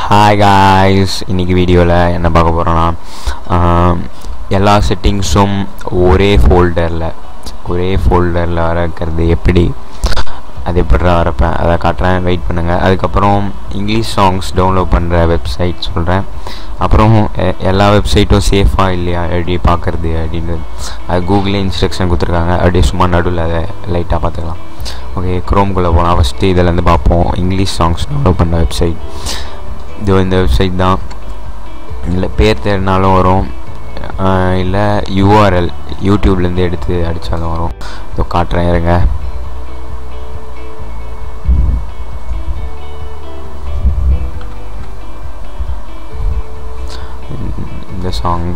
Hi guys இன்னைக்கு வீடியோவில் என்ன பார்க்க போகிறோன்னா எல்லா செட்டிங்ஸும் ஒரே ஃபோல்டரில் ஒரே ஃபோல்டரில் வர இருக்கிறது எப்படி அது எப்படி வரப்பேன் அதை காட்டுறேன் வெயிட் பண்ணுங்கள் அதுக்கப்புறம் இங்கிலீஷ் சாங்ஸ் டவுன்லோட் பண்ணுற வெப்சைட் சொல்கிறேன் அப்புறம் எ- எல்லா வெப்சைட்டும் சேஃபாக இல்லையா எப்படி பார்க்குறது அப்படின்றது அது கூகுளே இன்ஸ்ட்ரக்ஷன் கொடுத்துருக்காங்க அப்படியே சும்மா நடுவில் அதை லைட்டாக பார்த்துக்கலாம் ஓகே க்ரோம்குள்ளே போகலாம் ஃபஸ்ட்டு இதிலேருந்து பார்ப்போம் இங்கிலீஷ் சாங்ஸ் டவுன்லோட் பண்ண வெப்சைட் இதோ இந்த வெப்சைட் தான் இல்லை பேர் தேடினாலும் வரும் இல்லை யூஆர்எல் யூடியூப்லேருந்து எடுத்து அடித்தாலும் வரும் இதோ காட்டுறேன் இருங்க இந்த சாங்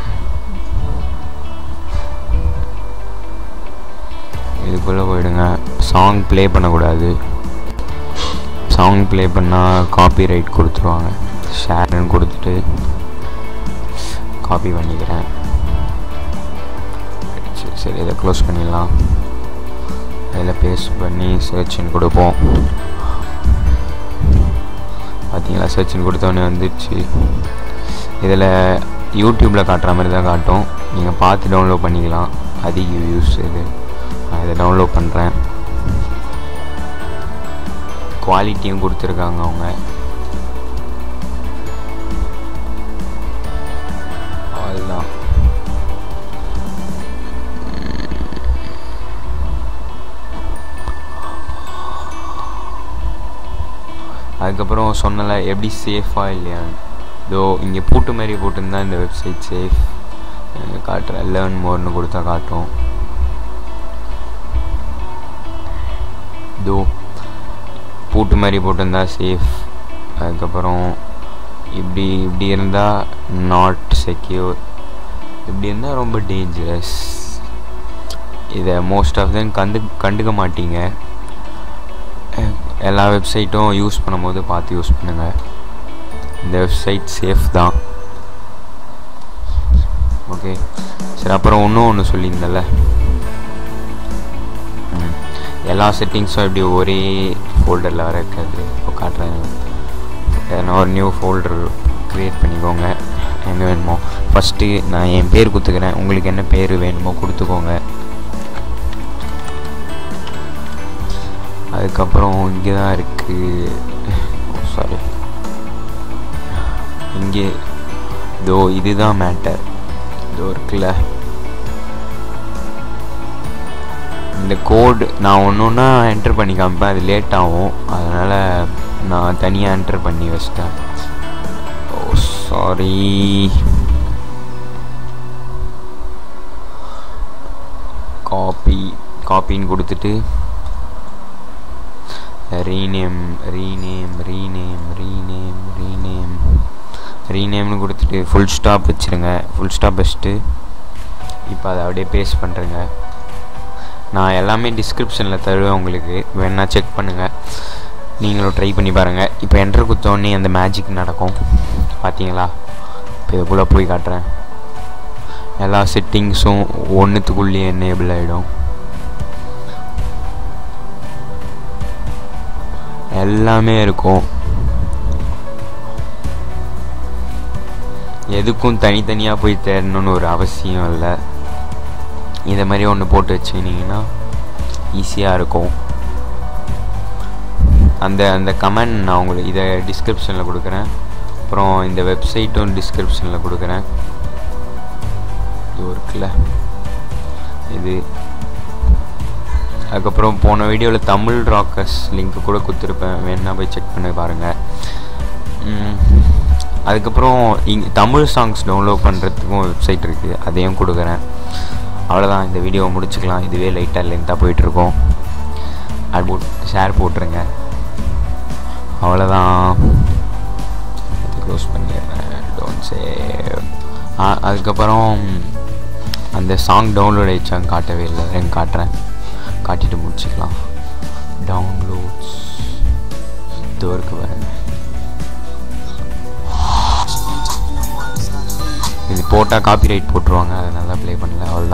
இதுக்குள்ளே போயிடுங்க சாங் ப்ளே பண்ணக்கூடாது சாங் ப்ளே பண்ணால் காப்பிரைட் கொடுத்துருவாங்க ஷேர்னு கொடுத்துட்டு காப்பி பண்ணிக்கிறேன் சரி சரி இதை க்ளோஸ் பண்ணிடலாம் அதில் பேஸ்ட் பண்ணி சர்ச்னு கொடுப்போம் பார்த்தீங்களா சர்ச்னு கொடுத்தோடனே வந்துடுச்சு இதில் யூடியூப்பில் காட்டுற மாதிரி தான் காட்டும் நீங்கள் பார்த்து டவுன்லோட் பண்ணிக்கலாம் அதிக வியூஸ் இது நான் இதை டவுன்லோட் பண்ணுறேன் குவாலிட்டியும் கொடுத்துருக்காங்க அவங்க அதுதான் அதுக்கப்புறம் சொன்னல எப்படி சேஃபாக இல்லையான்னு இதோ இங்கே பூட்டு மாதிரி போட்டிருந்தா இந்த வெப்சைட் சேஃப் காட்டுறேன் லேர்ன் மோர்னு கொடுத்தா காட்டும் இதோ பூட்டு மாதிரி போட்டிருந்தா சேஃப் அதுக்கப்புறம் இப்படி இப்படி இருந்தால் நாட் செக்யூர் இப்படி இருந்தால் ரொம்ப டேஞ்சரஸ் இதை மோஸ்ட் ஆஃப் தென் கண்டு கண்டுக்க மாட்டீங்க அஹ் எல்லா வெப்சைட்டும் யூஸ் பண்ணும்போது பார்த்து யூஸ் பண்ணுங்கள் இந்த வெப்சைட் சேஃப் தான் ஓகே சரி அப்புறம் இன்னும் ஒன்று சொல்லியிருந்தல ம். எல்லா செட்டிங்ஸும் இப்படி ஒரே ஃபோல்டரில் வர இருக்காது இப்போ காட்டுறேன் எதனா ஒரு நியூ ஃபோல்டர் க்ரியேட் பண்ணிக்கோங்க என்ன வேணுமோ ஃபஸ்ட்டு நான் என் பேர் கொடுத்துக்கிறேன் உங்களுக்கு என்ன பேர் வேணுமோ கொடுத்துக்கோங்க அதுக்கப்புறம் இங்கே தான் இருக்குது சாரி இங்கே இதோ இதுதான் மேட்டர் இதோ இருக்குல்ல இந்த கோடு நான் ஒன்று ஒன்றா என்டர் பண்ணி காமிப்பேன் அது லேட் ஆகும் அதனால் நான் தனியாக என்டர் பண்ணி வச்சிட்டேன் ஓ சாரி காப்பி காப்பின்னு கொடுத்துட்டு rename rename rename rename rename ரீநேம்னு கொடுத்துட்டு ஃபுல் ஸ்டாப் வச்சுருங்க ஃபுல் ஸ்டாப் வச்சுட்டு இப்போ அதை அப்படியே பேஸ்ட் பண்ணுறேங்க நான் எல்லாமே டிஸ்கிரிப்ஷனில் தருவேன் உங்களுக்கு வேணா செக் பண்ணுங்கள் நீங்களும் ட்ரை பண்ணி பாருங்கள் இப்போ என்ட்ரு குத்தோடனே அந்த மேஜிக் நடக்கும் பார்த்தீங்களா இப்போ இதுக்குள்ளே போய் காட்டுறேன் எல்லா செட்டிங்ஸும் ஒன்றுத்துக்குள்ளேயே எனேபிள் ஆகிடும் எல்லாமே இருக்கும் எதுக்கும் தனித்தனியாக போய் தேடணும்னு ஒரு அவசியம் இல்லை இதை மாதிரி ஒன்று போட்டு வச்சுக்கினீங்கன்னா ஈஸியாக இருக்கும் அந்த அந்த கமெண்ட் நான் உங்களுக்கு இதை டிஸ்கிரிப்ஷனில் கொடுக்குறேன் அப்புறம் இந்த வெப்சைட்டும் டிஸ்கிரிப்ஷனில் கொடுக்குறேன் இது இருக்குல்ல இது அதுக்கப்புறம் போன வீடியோவில் தமிழ் ராக்கர்ஸ் லிங்க் கூட கொடுத்துருப்பேன் வேணா போய் செக் பண்ணி பாருங்கள் ம், அதுக்கப்புறம் இங்கே தமிழ் சாங்ஸ் டவுன்லோட் பண்ணுறதுக்கும் வெப்சைட் இருக்குது அதையும் கொடுக்குறேன் அவ்வளோதான் இந்த வீடியோவை முடிச்சுக்கலாம் இதுவே லைட்டாக லென்த்தாக போயிட்டுருக்கோம் அது போட் ஷேர் போட்டுருங்க அவ்வளோதான் க்ளோஸ் பண்ணிடுறேன் டோன்ட் சே அதுக்கப்புறம் அந்த சாங் டவுன்லோட் ஆயிடுச்சான்னு காட்டவே இல்லை அதையும் காட்டுறேன் காட்டிட்டு முடிச்சுக்கலாம் டவுன்லோட்ஸ் இது இருக்கு பாருங்க இது போட்டால் காப்பிரைட் போட்டுருவாங்க அதனால ப்ளே பண்ணல அவ்வளோ